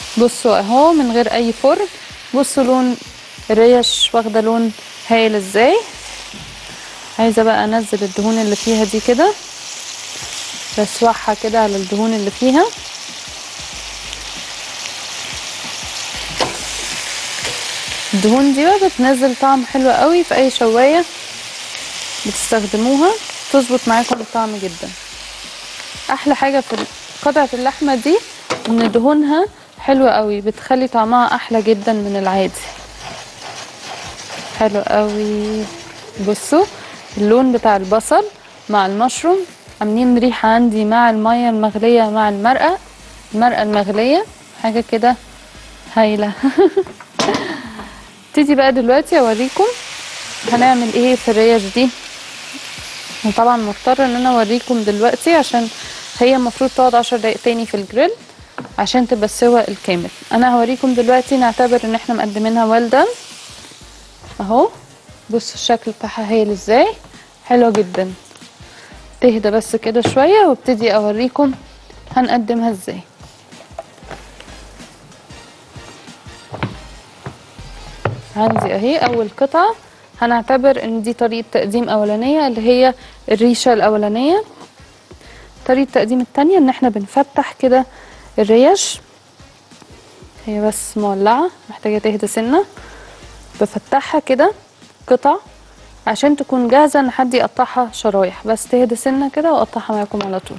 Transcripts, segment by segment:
بصوا اهو من غير اي فرن بصوا لون الريش واخده لون هايل ازاي عايزه بقى انزل الدهون اللي فيها دي كده بسوحها كده على الدهون اللي فيها الدهون دي بقى بتنزل طعم حلو قوي في اي شوايه بتستخدموها تظبط معاكم الطعم جدا احلى حاجه في قطعه اللحمه دي ان دهونها حلوه قوي بتخلي طعمها احلى جدا من العادي حلو قوي بصوا اللون بتاع البصل مع المشروم عاملين ريحه عندي مع الميه المغليه مع المرقه المرقه المغليه حاجه كده هايله ابتدي بقى دلوقتي اوريكم هنعمل ايه في الريش دي وطبعا مضطره ان انا اوريكم دلوقتي عشان هي المفروض تقعد عشر دقايق تاني في الجريل عشان تبقى السوا الكامل انا هوريكم دلوقتي نعتبر ان احنا مقدمينها والدة اهو بصوا الشكل بتاعها هايل ازاي حلوه جدا تهدى بس كده شويه وابتدي اوريكم هنقدمها ازاي عندي اهي اول قطعه هنعتبر ان دي طريقه تقديم اولانيه اللي هي الريشه الاولانيه طريقه التقديم التانية ان احنا بنفتح كده الريش هي بس مولعه محتاجه تهدى سنه بفتحها كده قطع عشان تكون جاهزه ان حد يقطعها شرايح بس تهدى سنه كده واقطعها معاكم على طول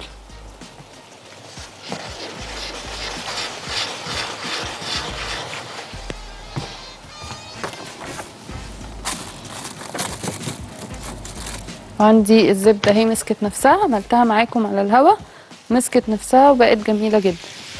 وعندي الزبده اهي مسكت نفسها عملتها معاكم على الهوا مسكت نفسها وبقت جميله جدا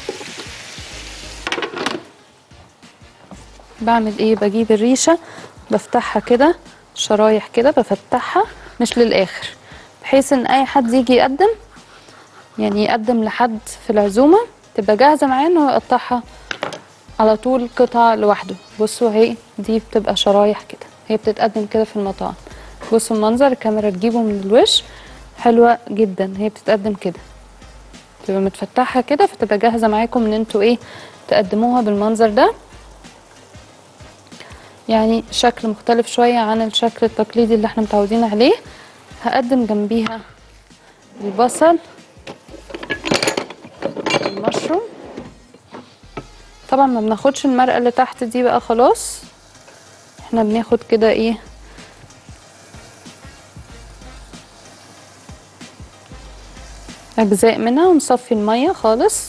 بعمل ايه بجيب الريشه بفتحها كده شرايح كده بفتحها مش للاخر بحيث ان اي حد يجي يقدم يعني يقدم لحد في العزومه تبقى جاهزه معاه ان هو يقطعها على طول قطعه لوحده بصوا اهي دي بتبقى شرايح كده هي بتتقدم كده في المطاعم بصوا المنظر الكاميرا تجيبه من الوش حلوه جدا هي بتتقدم كده تبقى متفتحه كده فتبقى جاهزه معاكم ان انتوا ايه تقدموها بالمنظر ده يعني شكل مختلف شويه عن الشكل التقليدي اللي احنا متعودين عليه هقدم جنبيها البصل المشروم طبعا ما بناخدش المرقه اللي تحت دي بقى خلاص احنا بناخد كده ايه اجزاء منها ونصفي الميه خالص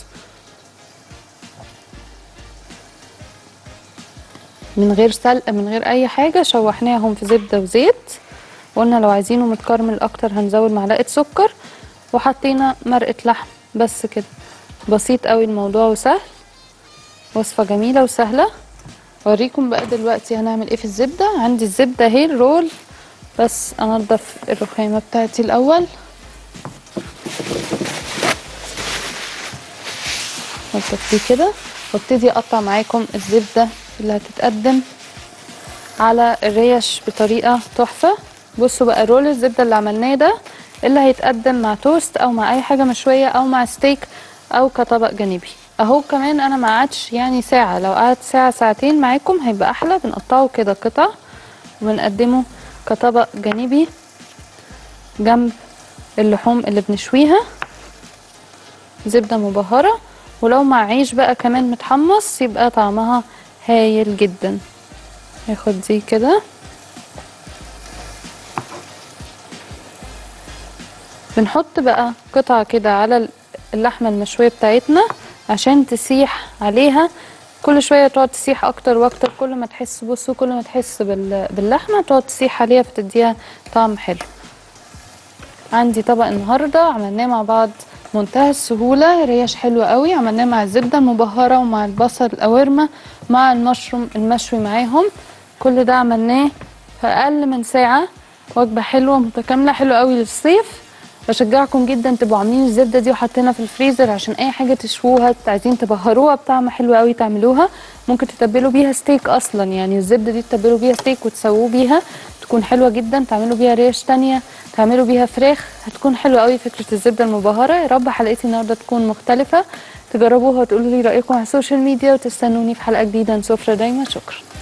من غير سلق من غير اي حاجه شوحناهم في زبده وزيت قلنا لو عايزينه متكرمل اكتر هنزود معلقه سكر وحطينا مرقه لحم بس كده بسيط قوي الموضوع وسهل وصفه جميله وسهله اوريكم بقى دلوقتي هنعمل ايه في الزبده عندي الزبده اهي الرول بس انضف الرخامه بتاعتي الاول انضف دي كده وابتدي اقطع معاكم الزبده اللي هتتقدم على الريش بطريقه تحفه بصوا بقى رول الزبده اللي عملناه ده اللي هيتقدم مع توست او مع اي حاجه مشويه او مع ستيك او كطبق جانبي اهو كمان انا ما قعدش يعني ساعه لو قعد ساعه ساعتين معاكم هيبقى احلى بنقطعه كده قطع وبنقدمه كطبق جانبي جنب اللحوم اللي بنشويها زبده مبهره ولو مع عيش بقى كمان متحمص يبقى طعمها هايل جدا هاخد دي كده بنحط بقى قطعة كده على اللحمة المشوية بتاعتنا عشان تسيح عليها كل شوية تقعد تسيح أكتر وأكتر كل ما تحس بصوا كل ما تحس بال- باللحمة تقعد تسيح عليها فتديها طعم حلو عندي طبق النهاردة عملناه مع بعض منتهى السهولة ريش حلوة قوي عملناه مع الزبدة المبهرة ومع البصل القوارمة مع المشروم المشوي معاهم كل ده عملناه في أقل من ساعة وجبة حلوة متكاملة حلوة قوي للصيف بشجعكم جدا تبقوا عاملين الزبده دي وحاطينها في الفريزر عشان اي حاجه تشووها عايزين تبهروها بطعم حلو قوي تعملوها ممكن تتبلوا بيها ستيك اصلا يعني الزبده دي تتبلوا بيها ستيك وتسووه بيها تكون حلوه جدا تعملوا بيها ريش تانية تعملوا بيها فراخ هتكون حلوه قوي فكره الزبده المبهره يا رب حلقتي النهارده تكون مختلفه تجربوها وتقولوا لي رايكم على السوشيال ميديا وتستنوني في حلقه جديده من سفره دايما شكرا